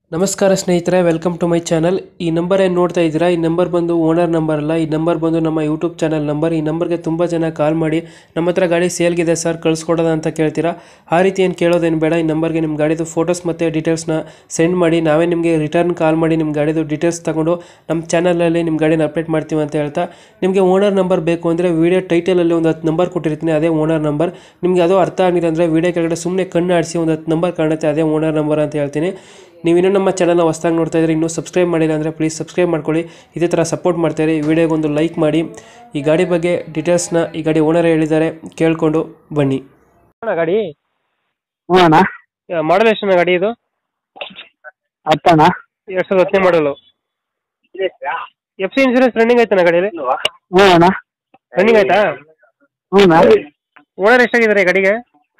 ನಮಸ್ಕಾರ ಸ್ನೇಹಿತರೆ welcome to my channel ಈ ನಂಬರ್ ಏನು ನೋಡ್ತಾ ಇದ್ದೀರಾ ಈ ನಂಬರ್ ಬಂದು ಓನರ್ ನಂಬರ್ ಅಲ್ಲ ಈ ನಂಬರ್ ಬಂದು ನಮ್ಮ ಯೂಟ್ಯೂಬ್ ಚಾನಲ್ ನಂಬರ್ ಈ ನಂಬರ್ಗೆ ತುಂಬ ಜನ ಕಾಲ್ ಮಾಡಿ ನಮ್ಮ ಹತ್ರ ಗಾಡಿ ಸೇಲ್ಗಿದೆ ಸರ್ ಕಳಿಸ್ಕೊಡೋದ ಅಂತ ಕೇಳ್ತೀರಾ ಆ ರೀತಿ ಏನು ಕೇಳೋದೇನು ಬೇಡ ಈ ನಂಬರ್ಗೆ ನಿಮ್ಮ ಗಾಡಿದು ಫೋಟೋಸ್ ಮತ್ತು ಡೀಟೇಲ್ಸ್ನ ಸೆಂಡ್ ಮಾಡಿ ನಾವೇ ನಿಮಗೆ ರಿಟರ್ನ್ ಕಾಲ್ ಮಾಡಿ ನಿಮ್ಮ ಗಾಡಿದು ಡೀಟೇಲ್ಸ್ ತಗೊಂಡು ನಮ್ಮ ಚಾನಲಲ್ಲಿ ನಿಮ್ಮ ಗಾಡಿನ ಅಪ್ಡೇಟ್ ಮಾಡ್ತೀವಿ ಅಂತ ಹೇಳ್ತಾ ನಿಮಗೆ ಓನರ್ ನಂಬರ್ ಬೇಕು ಅಂದರೆ ವೀಡಿಯೋ ಟೈಟಲಲ್ಲಿ ಒಂದು ಹತ್ತು ನಂಬರ್ ಕೊಟ್ಟಿರ್ತೀನಿ ಅದೇ ಓನರ್ ನಂಬರ್ ನಿಮಗೆ ಅದು ಅರ್ಥ ಆಗಿಲ್ಲ ಅಂದರೆ ವೀಡಿಯೋ ಕೆಳಗಡೆ ಸುಮ್ಮನೆ ಕಣ್ಣು ಆಡಿಸಿ ಒಂದು ಹತ್ತು ನಂಬರ್ ಕಾಣುತ್ತೆ ಅದೇ ಓನರ್ ನಂಬರ್ ಅಂತ ಹೇಳ್ತೀನಿ ನೀವು ಇನ್ನೂ ನಮ್ಮ ಚಾನಲ್ನ ಹೊಸ್ದಾಗಿ ನೋಡ್ತಾ ಇದ್ರೆ ಇನ್ನೂ ಸಬ್ಸ್ಕ್ರೈಬ್ ಮಾಡಿಲ್ಲ ಅಂದರೆ ಪ್ಲೀಸ್ ಸಬ್ಸ್ಕ್ರೈಬ್ ಮಾಡ್ಕೊಳ್ಳಿ ಇದೇ ಥರ ಸಪೋರ್ಟ್ ಮಾಡ್ತಾರೆ ಈ ವಿಡಿಯೋಗೊಂದು ಲೈಕ್ ಮಾಡಿ ಈ ಗಾಡಿ ಬಗ್ಗೆ ಡೀಟೇಲ್ಸ್ನ ಈ ಗಾಡಿ ಓನರ್ ಹೇಳಿದ್ದಾರೆ ಕೇಳಿಕೊಂಡು ಬನ್ನಿ ಗಾಡಿ ಹ್ಞೂ ಅಣ್ಣ ಮಾಡಲ್ ಎಷ್ಟು ಗಾಡಿ ಇದು ಹತ್ತಣ್ಣ ಎರಡು ಸಾವಿರದ ಹತ್ತನೇ ಮಾಡಲು ಎಫ್ ಸಿ ಇನ್ಸೂರೆನ್ಸ್ ರನ್ನಿಂಗ್ ಆಯ್ತಾನ ಗಾಡಿಯಲ್ಲಿ ಹ್ಞೂ ಅಣ್ಣ ರನ್ನಿಂಗ್ ಆಯ್ತಾ ಹ್ಞೂ ಅಣ್ಣ ಓನರ್ ಎಷ್ಟಾಗಿದ್ದಾರೆ ಈ ಗಾಡಿಗೆ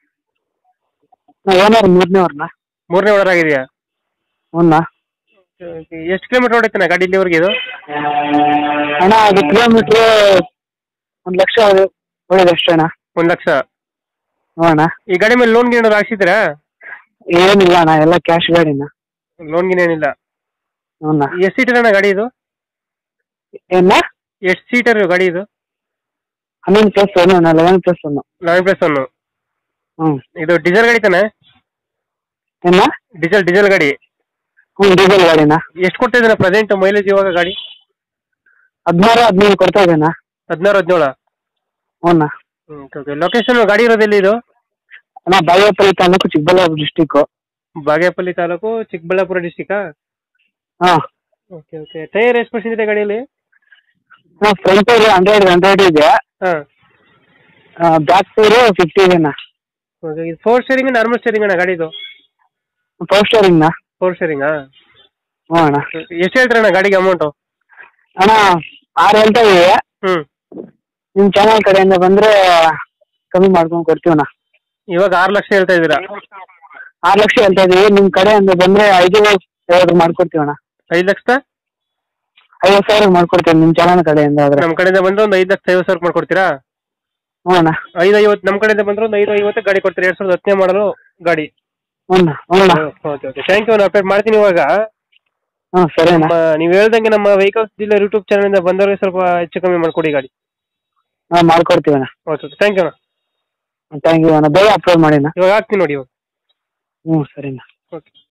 ಓನರ್ ಮೂರನೇ ಅವ್ರಣ್ಣ ಮೂರನೇ ಓನರ್ ಆಗಿದೆಯಾ ಹ್ಞೂ ಅಣ್ಣ ಎಷ್ಟು ಕಿಲೋಮೀಟರ್ ಹೊಡಿತಾನೆ ಗಾಡಿ ಇಲ್ಲಿವರೆಗೆ ಇದು ಅಣ್ಣ ಅದು ಕಿಲೋಮೀಟ್ರ್ ಒಂದು ಲಕ್ಷ ಹೊಡೆದ ಅಷ್ಟೇ ಅಣ್ಣ ಒಂದು ಲಕ್ಷ ಹ್ಞೂ ಅಣ್ಣ ಈ ಗಾಡಿ ಮೇಲೆ ಲೋನ್ ಏನಾದ್ರು ಹಾಕ್ಸಿದ್ದೀರಾ ಏನಿಲ್ಲ ಅಣ್ಣ ಎಲ್ಲ ಕ್ಯಾಶ್ ಗಾಡಿನ ಲೋನ್ ಗಿನ್ ಏನಿಲ್ಲ ಹ್ಞೂ ಅಣ್ಣ ಎಷ್ಟು ಸೀಟರ್ ಅಣ್ಣ ಗಾಡಿ ಇದು ಏನ ಎಷ್ಟು ಸೀಟರ್ ಗಾಡಿ ಇದು ಹನ್ನೊಂದು ಪ್ಲಸ್ ಒನ್ ಅಣ್ಣ eleven plus one eleven plus one ಹ್ಞೂ ಇದು ಡೀಸೆಲ್ ಗಾಡಿ ತಾನೆ ಏನ ಡೀಸೆಲ್ ಡೀಸೆಲ್ ಗಾಡಿ ಹ್ಞೂ ಡೀಸೆಲ್ ಗಾಡಿನ ಎಷ್ಟು ಕೊಡ್ತಾ ಇದ್ದಾನೆ ಪ್ರೆಸೆಂಟ್ ಮೈಲೇಜ್ ಇವಾಗ ಗಾಡಿ ಹದಿನಾರು ಹದಿನೈದು ಕೊಡ್ತಾ ಇದ್ದೇನಾ ಹದಿನಾರು ಹದಿನೇಳು ಹ್ಞೂ ಅಣ್ಣ ಓಕೆ ಲೊಕೇಶನ್ ಗಾಡಿ ಇರೋದೆಲ್ಲಿ ಇದು ಅಣ್ಣ ಬಾಗೇಪಲ್ಲಿ ತಾಲೂಕು ಚಿಕ್ಕಬಳ್ಳಾಪುರ ಡಿಸ್ಟಿಕ್ಕು ಬಾಗೇಪಲ್ಲಿ ತಾಲೂಕು ಚಿಕ್ಕಬಳ್ಳಾಪುರ ಡಿಸ್ಟಿಕಾ ಹಾಂ ಓಕೆ ಓಕೆ ಟೈರ್ ಎಷ್ಟು ಪರ್ಸೆಂಟ್ ಇದೆ ಗಾಡಿಯಲ್ಲಿ ಹಾಂ ಫ್ರಂಟ್ ಟೈರ್ ಹಂಡ್ರೆಡ್ ಹಂಡ್ರೆಡ್ ಇದೆ ಹಾಂ ಬ್ಯಾಕ್ ಟೈರು ಫಿಫ್ಟಿ ಇದೆನಾ ಓಕೆ ಇದು ಫೋರ್ ಸ್ಟೇರಿಂಗ್ ನಾರ್ಮಲ್ ಸ್ಟೇರಿಂಗ್ ಅಣ್ಣ ಗಾಡಿದು ಫೋರ್ ಸ್ಟೋರಿಂಗ್ನಾ ಫೋರ್ ಸ್ಟೇರಿಂಗಾ ಹ್ಞೂ ಅಣ್ಣ ಎಷ್ಟು ಹೇಳ್ತೀರಣ್ಣ ಗಾಡಿಗೆ ಅಮೌಂಟು ಅಣ್ಣ ಆರು ಹೇಳ್ತಾ ಇದೀವಿ ಹ್ಞೂ ನಿಮ್ಮ ಚಾನಲ್ ಕಡೆಯಿಂದ ಬಂದರೆ ಕಮ್ಮಿ ಮಾಡ್ಕೊಂಡು ಕೊಡ್ತೀವಣ್ಣ ಇವಾಗ ಆರು ಲಕ್ಷ ಹೇಳ್ತಾ ಇದ್ದೀರಾ ಆರು ಲಕ್ಷ ಹೇಳ್ತಾ ಇದೀವಿ ನಿಮ್ಮ ಕಡೆಯಿಂದ ಬಂದರೆ ಐದು ಐವತ್ತು ಮಾಡ್ಕೊಡ್ತೀವಣ್ಣ ಐದು ಲಕ್ಷದ ಐವತ್ತು ಸಾವಿರ ಮಾಡ್ಕೊಡ್ತೀವಿ ನಿಮ್ಮ ಚಾನಲ್ ಕಡೆಯಿಂದ ಆದರೆ ನಮ್ಮ ಕಡೆಯಿಂದ ಬಂದ್ರೆ ಒಂದು ಐದು ಲಕ್ಷ ಐವತ್ತು ಸಾವಿರ ಮಾಡ್ಕೊಡ್ತೀರಾ ಹ್ಞೂ ಅಣ್ಣ ಐದು ಐವತ್ತು ನಮ್ಮ ಕಡೆಯಿಂದ ಬಂದ್ರೆ ಒಂದು ಐದು ಐವತ್ತು ಗಾಡಿ ಕೊಡ್ತೀರಿ ಎರಡು ಸಾವಿರದ ಹತ್ತನೇ ಮಾಡಲು ಗಾಡಿ ಹ್ಞೂ ಅಣ್ಣ ಹ್ಞೂ ಅಣ್ಣ ಓಕೆ ಓಕೆ ಥ್ಯಾಂಕ್ ಯು ನಾನು ಅಪ್ಡೇಟ್ ಮಾಡ್ತೀನಿ ಇವಾಗ ಹ್ಞೂ ಸರಿ ಅಣ್ಣ ನಮ್ಮ ನೀವು ಹೇಳ್ದಂಗೆ ನಮ್ಮ ವೆಹಿಕಲ್ಸ್ ಡೀಲರ್ ಯೂಟ್ಯೂಬ್ ಚಾನಲಿಂದ ಬಂದವರಿಗೆ ಸ್ವಲ್ಪ ಹೆಚ್ಚು ಕಮ್ಮಿ ಮಾಡಿಕೊಡಿ ಗಾಡಿ ಹಾಂ ಮಾಡ್ಕೊಡ್ತೀವಿ ಅಣ್ಣ ಓಕೆ ಓಕೆ ಥ್ಯಾಂಕ್ ಯು ಅಣ್ಣ ಥ್ಯಾಂಕ್ ಯು ಅಣ್ಣ ಬೇಗ ಅಪ್ಲೋಡ್ ಮಾಡಿ ಅಣ್ಣ ಇವಾಗ ಹಾಕ್ತೀನಿ ನೋಡಿ ಇವಾಗ ಹ್ಞೂ ಸರಿ ಅಣ್ಣ